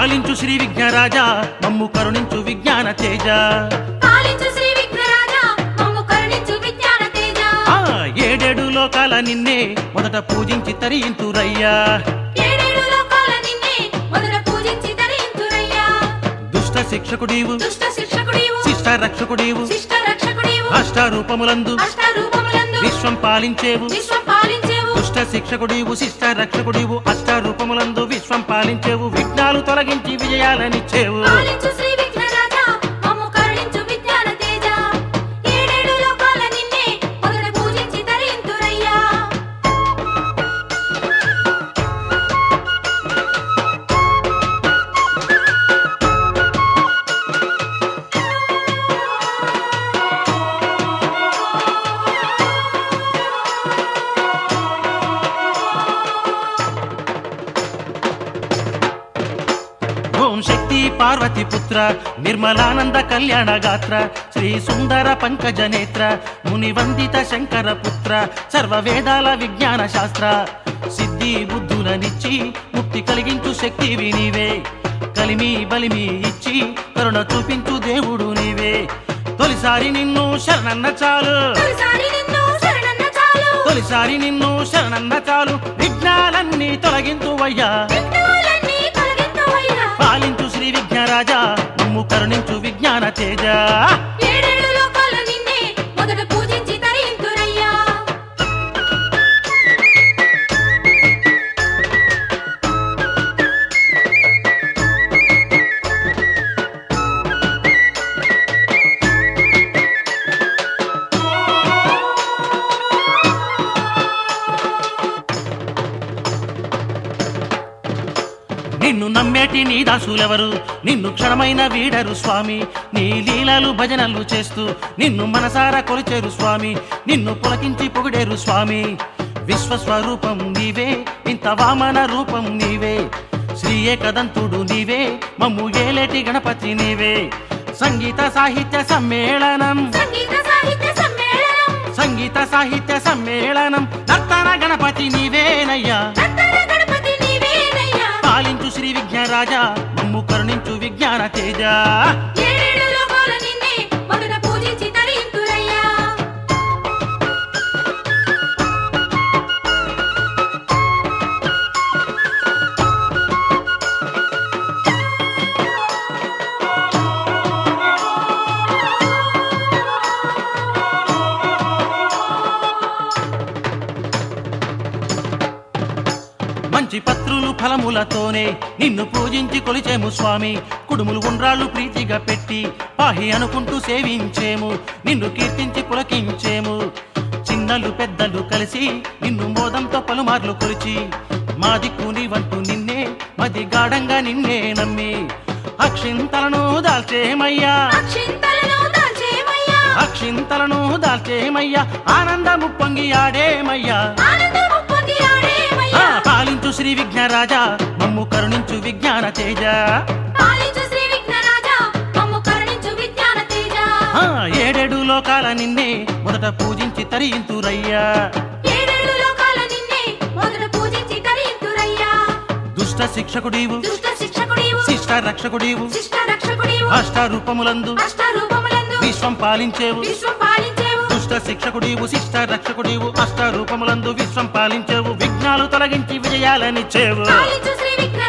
పాలించు శ్రీ విఘ్నరాజా మమ్ము కరుణించు విజ్ఞాన తేజ పాలించు శ్రీ విఘ్నరాజా మమ్ము కరుణించు విజ్ఞాన తేజ ఆ ఏడేడు లోకాల నిన్నే మొదట పూజించి తరింతురయ్యా ఏడేడు లోకాల నిన్నే మొదట పూజించి ధరింతురయ్యా దుష్ట శిక్షకుడీవు దుష్ట శిక్షకుడివు శిష్ట రక్షకుడీవు శిష్ట రక్షకుడివు అష్టారూపములందు అష్ట రూపములందు విశ్వం పాలించేవు విశ్వం పాలించేవు దుష్ట శిక్షకుడివు శిష్ట రక్షకుడివు అష్టారూపములందు విశ్వం పాలించేవు విఘ్నాలు తొలగించి విజయాలనిచ్చేవు పాలించు శ్రీ విఘ్నరాజా మమ్ము కరుణించు విజ్ఞాన తేజ ఏడేడు లోకాల నిన్నే మొదట పూజించి ధరింతురయ్యా ఓం శక్తి పార్వతి పుత్ర నిర్మలానంద కళ్యాణ గాత్ర శ్రీ సుందర పంకజ నేత్ర ముని వందిత శంకర పుత్ర సర్వ వేదాల విజ్ఞాన శాస్త్ర సిద్ధి బుద్ధులనిచ్చి ముక్తి కలిగించు శక్తి నీవే కలిమి బలిమి ఇచ్చి కరుణ చూపించు దేవుడు నీవే తొలిసారి నిన్ను శరణన్న చాలు తొలిసారి నిన్ను శరణన్న చాలు తొలిసారి నిన్ను శరణన్న చాలు విఘ్నాలన్నీ తొలగింతువయ్యా విఘ్నాలన్నీ తొలగింతువయ్యా పాలించు శ్రీ విఘ్నరాజా నువ్వు కరుణించు విజ్ఞాన తేజ ఏడేడు లోకాల నిన్నే మొదట పూజించి ధరింతురయ్యా నిన్ను నమ్మేటి నీ దాసులెవరు నిన్ను క్షణమైన వీడరు స్వామి నీ లీలలు భజనలు చేస్తూ నిన్ను మనసారా కొలిచేరు స్వామి నిన్ను పులకించి పొగిడేరు స్వామి విశ్వస్వరూపం నీవే ఇంత వామన రూపం నీవే శ్రీ ఏకదంతుడు నీవే మమ్ము ఏలేటి గణపతి నీవే సంగీత సాహిత్య సమ్మేళనం సంగీత సాహిత్య సమ్మేళనం సంగీత సాహిత్య సమ్మేళనం నర్తన గణపతి నీవేనయ్యా రత్తన గణపతి నీవేనయ్యా పాలించు శ్రీ విఘ్నరాజా మమ్ము కరుణించు విజ్ఞాన తేజ ఏడేడు లోకాల నిన్నే మొదట పూజించి ధరింతురయ్యా మంచి పత్రులు ఫలములతోనే నిన్ను పూజించి కొలిచేము స్వామి కుడుములు ఉండ్రాళ్ళు ప్రీతిగా పెట్టి పాహి అనుకుంటూ సేవించేము నిన్ను కీర్తించి పులకించేము చిన్నలు పెద్దలు కలిసి నిన్ను మోదంతో పలుమార్లు కొలిచి మా దిక్కు నీవంటూ నిన్నే మది గాఢంగా నిన్నే నమ్మి అక్షింతలను దాల్చేమయ్యా అక్షింతలను దాల్చేమయ్యా అక్షింతలను దాల్చేమయ్యా ఆనందము పొంగి ఆడేమయ్యా ఆనందము పొంగి ఆ, ఆడేమయ్యా పాలించు శ్రీ విఘ్నరాజా మమ్ము కరుణించు విజ్ఞాన తేజ పాలించు శ్రీ విఘ్నరాజా మమ్ము కరుణించు విజ్ఞాన తేజ ఆ, ఏడేడు లోకాల నిన్నే మొదట పూజించి తరింతురయ్యా ఏడేడు లోకాల నిన్నే మొదట పూజించి ధరింతురయ్యా దుష్ట శిక్షకుడీవు దుష్ట శిక్షకుడివు శిష్ట రక్షకుడీవు శిష్ట రక్షకుడివు అష్టారూపములందు అష్ట రూపములందు విశ్వం పాలించేవు విశ్వం పాలించేవు దుష్ట శిక్షకుడీవు శిష్ట రక్షకుడీవు అష్టారూపములందు విశ్వం పాలించేవు విఘ్నాలు తొలగించి విజయాలనిచ్చేవు పాలించు శ్రీ విఘ్న